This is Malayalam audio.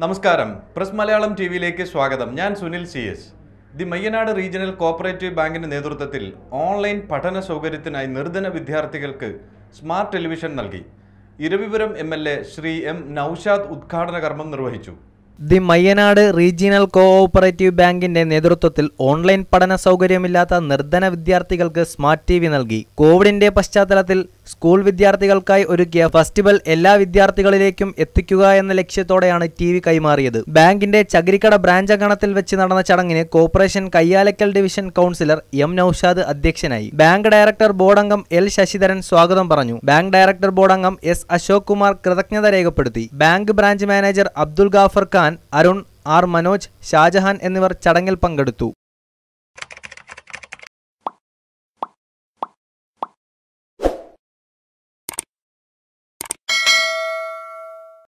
നമസ്കാരം പ്രസ് മലയാളം ടി വിയിലേക്ക് സ്വാഗതം ഞാൻ Sunil C S the Mayyanad regional cooperative ബാങ്കിന്റെ നേതൃത്വത്തിൽ ഓൺലൈൻ പഠന സൗകര്യത്തിനായി നിർധന വിദ്യാർത്ഥികൾക്ക് സ്മാർട്ട് ടെലിവിഷൻ നൽകി Eravipuram M L A Shri M Naushad ഉദ്ഘാടന കർമ്മം നിർവഹിച്ചു ദി മയ്യനാട് റീജിയണൽ കോഓപ്പറേറ്റീവ് ബാങ്കിന്റെ നേതൃത്വത്തിൽ ഓൺലൈൻ പഠന സൗകര്യമില്ലാത്ത നിർധന വിദ്യാർത്ഥികൾക്ക് സ്മാർട്ട് ടി വി നൽകി കോവിഡിന്റെ പശ്ചാത്തലത്തിൽ സ്കൂൾ വിദ്യാർത്ഥികൾക്കായി ഒരുക്കിയ ഫെസ്റ്റിവൽ എല്ലാ വിദ്യാർത്ഥികളിലേക്കും എത്തിക്കുക എന്ന ലക്ഷ്യത്തോടെയാണ് ടി വി കൈമാറിയത് ബാങ്കിന്റെ ചകിരിക്കട ബ്രാഞ്ച് അങ്കണത്തിൽ വെച്ച് നടന്ന ചടങ്ങിന് corporation Kayyalakkal division councillor M Naushad അധ്യക്ഷനായി ബാങ്ക് ഡയറക്ടർ ബോർഡ് അംഗം എൽ ശശിധരൻ സ്വാഗതം പറഞ്ഞു ബാങ്ക് ഡയറക്ടർ ബോർഡ് അംഗം എസ് അശോക് കുമാർ കൃതജ്ഞത രേഖപ്പെടുത്തി bank branch manager Abdul Gafar Khan Arun R Manoj Shajahan എന്നിവർ ചടങ്ങിൽ പങ്കെടുത്തു